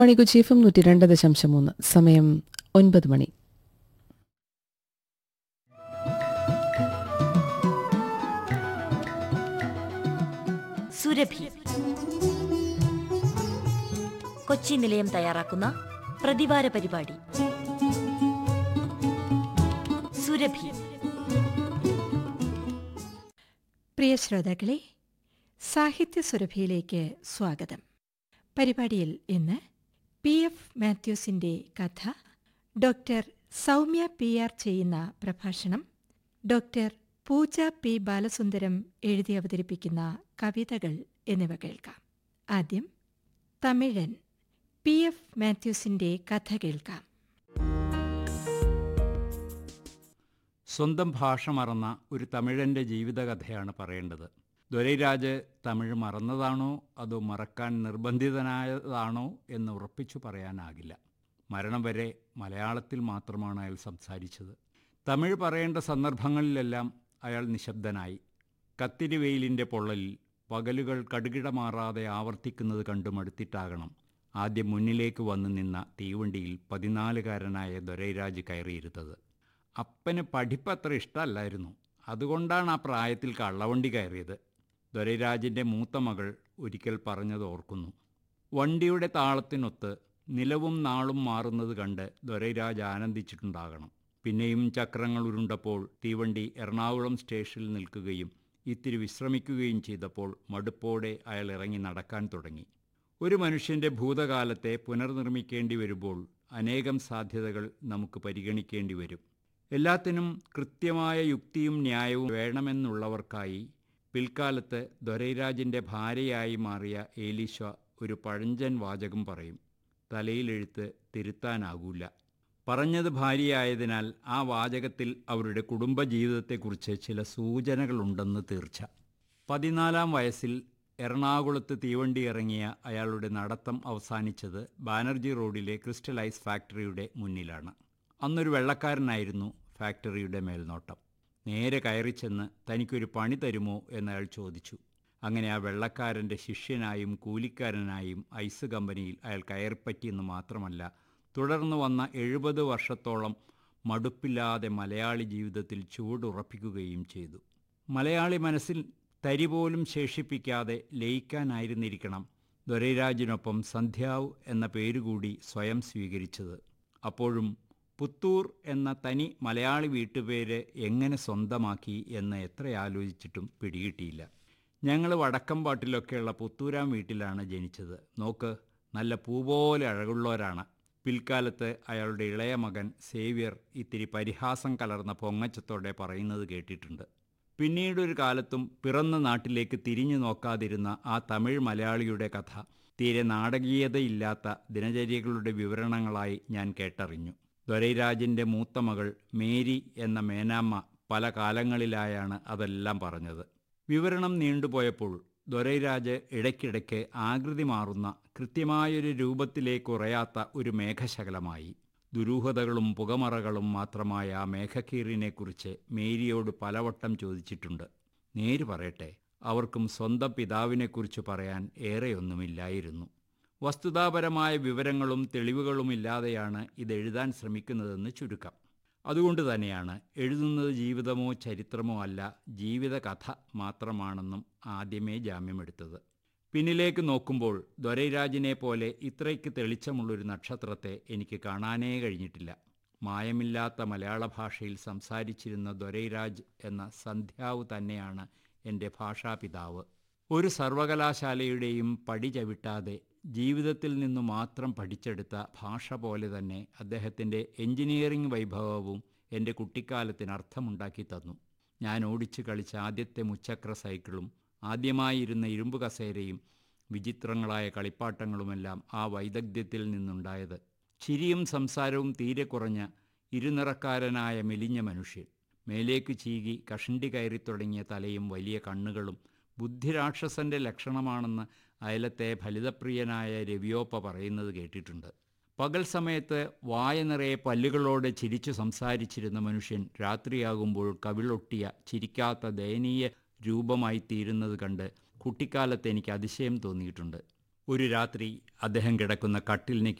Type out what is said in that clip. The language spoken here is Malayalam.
മണിക്കു ചീഫും നൂറ്റി രണ്ട് ദശാംശം മൂന്ന് സമയം ഒൻപത് മണി സുരഭി കൊച്ചി നിലയം തയ്യാറാക്കുന്ന പ്രതിവാര പരിപാടി സുരഭി പ്രിയ ശ്രോതാക്കളെ സാഹിത്യ സുരഭിയിലേക്ക് സ്വാഗതം പരിപാടിയിൽ ഇന്ന് പി എഫ് മാത്യൂസിന്റെ കഥ ഡോക്ടർ സൗമ്യ പി ആർ ചെയ്യുന്ന പ്രഭാഷണം ഡോക്ടർ പൂജ പി ബാലസുന്ദരം എഴുതി അവതരിപ്പിക്കുന്ന കവിതകൾ എന്നിവ കേൾക്കാം ആദ്യം തമിഴൻ പി എഫ് മാത്യൂസിന്റെ കഥ കേൾക്കാം സ്വന്തം ഭാഷ മറന്ന ഒരു തമിഴൻ്റെ ജീവിതകഥയാണ് പറയേണ്ടത് ദൊരൈരാജ് തമിഴ് മറന്നതാണോ അതോ മറക്കാൻ നിർബന്ധിതനായതാണോ എന്ന് ഉറപ്പിച്ചു പറയാനാകില്ല മരണം വരെ മലയാളത്തിൽ മാത്രമാണ് അയാൾ സംസാരിച്ചത് തമിഴ് പറയേണ്ട സന്ദർഭങ്ങളിലെല്ലാം അയാൾ നിശബ്ദനായി കത്തിരി വെയിലിൻ്റെ പൊള്ളലിൽ പകലുകൾ കടുകിട മാറാതെ ആവർത്തിക്കുന്നത് കണ്ടു മടുത്തിട്ടാകണം ആദ്യം മുന്നിലേക്ക് വന്നു നിന്ന തീവണ്ടിയിൽ പതിനാലുകാരനായ ദൊരൈരാജ് കയറിയിരുത്തത് അപ്പന് പഠിപ്പത്ര ഇഷ്ടമല്ലായിരുന്നു അതുകൊണ്ടാണ് ആ പ്രായത്തിൽ കള്ളവണ്ടി കയറിയത് ദൊരൈരാജിൻ്റെ മൂത്ത മകൾ ഒരിക്കൽ പറഞ്ഞത് ഓർക്കുന്നു വണ്ടിയുടെ താളത്തിനൊത്ത് നിലവും നാളും മാറുന്നത് കണ്ട് ദൊരൈരാജ് ആനന്ദിച്ചിട്ടുണ്ടാകണം പിന്നെയും ചക്രങ്ങൾ ഉരുണ്ടപ്പോൾ തീവണ്ടി എറണാകുളം സ്റ്റേഷനിൽ നിൽക്കുകയും ഇത്തിരി വിശ്രമിക്കുകയും ചെയ്തപ്പോൾ മടുപ്പോടെ അയാൾ ഇറങ്ങി നടക്കാൻ തുടങ്ങി ഒരു മനുഷ്യൻ്റെ ഭൂതകാലത്തെ പുനർനിർമ്മിക്കേണ്ടി വരുമ്പോൾ അനേകം സാധ്യതകൾ നമുക്ക് പരിഗണിക്കേണ്ടി വരും എല്ലാത്തിനും കൃത്യമായ യുക്തിയും ന്യായവും വേണമെന്നുള്ളവർക്കായി പിൽക്കാലത്ത് ദൊരൈരാജിൻ്റെ ഭാര്യയായി മാറിയ ഏലീശ ഒരു പഴഞ്ചൻ വാചകം പറയും തലയിലെഴുത്ത് തിരുത്താനാകൂല പറഞ്ഞത് ഭാര്യയായതിനാൽ ആ വാചകത്തിൽ അവരുടെ കുടുംബജീവിതത്തെക്കുറിച്ച് ചില സൂചനകളുണ്ടെന്ന് തീർച്ച പതിനാലാം വയസ്സിൽ എറണാകുളത്ത് തീവണ്ടി ഇറങ്ങിയ അയാളുടെ നടത്തം അവസാനിച്ചത് ബാനർജി റോഡിലെ ക്രിസ്റ്റലൈസ് ഫാക്ടറിയുടെ മുന്നിലാണ് അന്നൊരു വെള്ളക്കാരനായിരുന്നു ഫാക്ടറിയുടെ മേൽനോട്ടം നേരെ കയറി ചെന്ന് തനിക്കൊരു പണി തരുമോ എന്നയാൾ ചോദിച്ചു അങ്ങനെ ആ വെള്ളക്കാരൻ്റെ ശിഷ്യനായും കൂലിക്കാരനായും ഐസ് കമ്പനിയിൽ അയാൾ കയറിപ്പറ്റിയെന്ന് മാത്രമല്ല തുടർന്ന് വന്ന എഴുപത് വർഷത്തോളം മടുപ്പില്ലാതെ മലയാളി ജീവിതത്തിൽ ചുവടുറപ്പിക്കുകയും ചെയ്തു മലയാളി മനസ്സിൽ തരി പോലും ശേഷിപ്പിക്കാതെ ലയിക്കാനായിരുന്നിരിക്കണം ദൊരൈരാജിനൊപ്പം സന്ധ്യാവ് എന്ന പേരുകൂടി സ്വയം സ്വീകരിച്ചത് അപ്പോഴും പുത്തൂർ എന്ന തനി മലയാളി വീട്ടുപേര് എങ്ങനെ സ്വന്തമാക്കി എന്ന് എത്ര ആലോചിച്ചിട്ടും പിടികിട്ടിയില്ല ഞങ്ങൾ വടക്കമ്പാട്ടിലൊക്കെയുള്ള പുത്തൂരാം വീട്ടിലാണ് ജനിച്ചത് നോക്ക് നല്ല പൂ പോലെ അഴകുള്ളവരാണ് പിൽക്കാലത്ത് അയാളുടെ ഇളയ മകൻ സേവ്യർ ഇത്തിരി പരിഹാസം കലർന്ന പൊങ്ങച്ചത്തോടെ പറയുന്നത് കേട്ടിട്ടുണ്ട് പിന്നീടൊരു കാലത്തും പിറന്ന നാട്ടിലേക്ക് തിരിഞ്ഞു നോക്കാതിരുന്ന ആ തമിഴ് മലയാളിയുടെ കഥ തീരെ നാടകീയതയില്ലാത്ത ദിനചര്യകളുടെ വിവരണങ്ങളായി ഞാൻ കേട്ടറിഞ്ഞു ദൊരൈരാജിൻ്റെ മൂത്ത മകൾ മേരി എന്ന മേനാമ്മ പല കാലങ്ങളിലായാണ് അതെല്ലാം പറഞ്ഞത് വിവരണം നീണ്ടുപോയപ്പോൾ ദൊരൈരാജ് ഇടയ്ക്കിടയ്ക്ക് ആകൃതി മാറുന്ന കൃത്യമായൊരു രൂപത്തിലേക്ക് ഉറയാത്ത ഒരു മേഘശകലമായി ദുരൂഹതകളും പുകമറകളും മാത്രമായ ആ മേഘക്കീറിനെക്കുറിച്ച് മേരിയോട് പലവട്ടം ചോദിച്ചിട്ടുണ്ട് നേര് പറയട്ടെ അവർക്കും സ്വന്തം പിതാവിനെക്കുറിച്ച് പറയാൻ ഏറെയൊന്നുമില്ലായിരുന്നു വസ്തുതാപരമായ വിവരങ്ങളും തെളിവുകളുമില്ലാതെയാണ് ഇത് എഴുതാൻ ശ്രമിക്കുന്നതെന്ന് ചുരുക്കം അതുകൊണ്ട് തന്നെയാണ് എഴുതുന്നത് ജീവിതമോ ചരിത്രമോ അല്ല ജീവിതകഥ മാത്രമാണെന്നും ആദ്യമേ ജാമ്യമെടുത്തത് പിന്നിലേക്ക് നോക്കുമ്പോൾ ദൊരൈരാജിനെ പോലെ ഇത്രയ്ക്ക് തെളിച്ചമുള്ളൊരു നക്ഷത്രത്തെ എനിക്ക് കാണാനേ കഴിഞ്ഞിട്ടില്ല മായമില്ലാത്ത മലയാള ഭാഷയിൽ സംസാരിച്ചിരുന്ന ദൊരൈരാജ് എന്ന സന്ധ്യാവ് തന്നെയാണ് എൻ്റെ ഭാഷാപിതാവ് ഒരു സർവകലാശാലയുടെയും പടി ചവിട്ടാതെ ജീവിതത്തിൽ നിന്നു മാത്രം പഠിച്ചെടുത്ത ഭാഷ പോലെ തന്നെ അദ്ദേഹത്തിൻ്റെ എഞ്ചിനീയറിംഗ് വൈഭവവും എൻ്റെ കുട്ടിക്കാലത്തിന് അർത്ഥമുണ്ടാക്കി തന്നു ഞാൻ ഓടിച്ചു കളിച്ച ആദ്യത്തെ മുച്ചക്ര സൈക്കിളും ആദ്യമായിരുന്ന ഇരുമ്പ് കസേരയും വിചിത്രങ്ങളായ കളിപ്പാട്ടങ്ങളുമെല്ലാം ആ വൈദഗ്ധ്യത്തിൽ നിന്നുണ്ടായത് ചിരിയും സംസാരവും തീരെ കുറഞ്ഞ ഇരുനിറക്കാരനായ മെലിഞ്ഞ മനുഷ്യൻ മേലേക്ക് ചീകി കഷണ്ടി കയറി തുടങ്ങിയ തലയും വലിയ കണ്ണുകളും ബുദ്ധിരാക്ഷസന്റെ ലക്ഷണമാണെന്ന് അയലത്തെ ഫലിതപ്രിയനായ രവിയോപ്പ പറയുന്നത് കേട്ടിട്ടുണ്ട് പകൽ സമയത്ത് വായ നിറയെ പല്ലുകളോടെ ചിരിച്ചു സംസാരിച്ചിരുന്ന മനുഷ്യൻ രാത്രിയാകുമ്പോൾ കവിളൊട്ടിയ ചിരിക്കാത്ത ദയനീയ രൂപമായി തീരുന്നത് കണ്ട് കുട്ടിക്കാലത്ത് എനിക്ക് അതിശയം തോന്നിയിട്ടുണ്ട് ഒരു രാത്രി അദ്ദേഹം കിടക്കുന്ന കട്ടിലിന്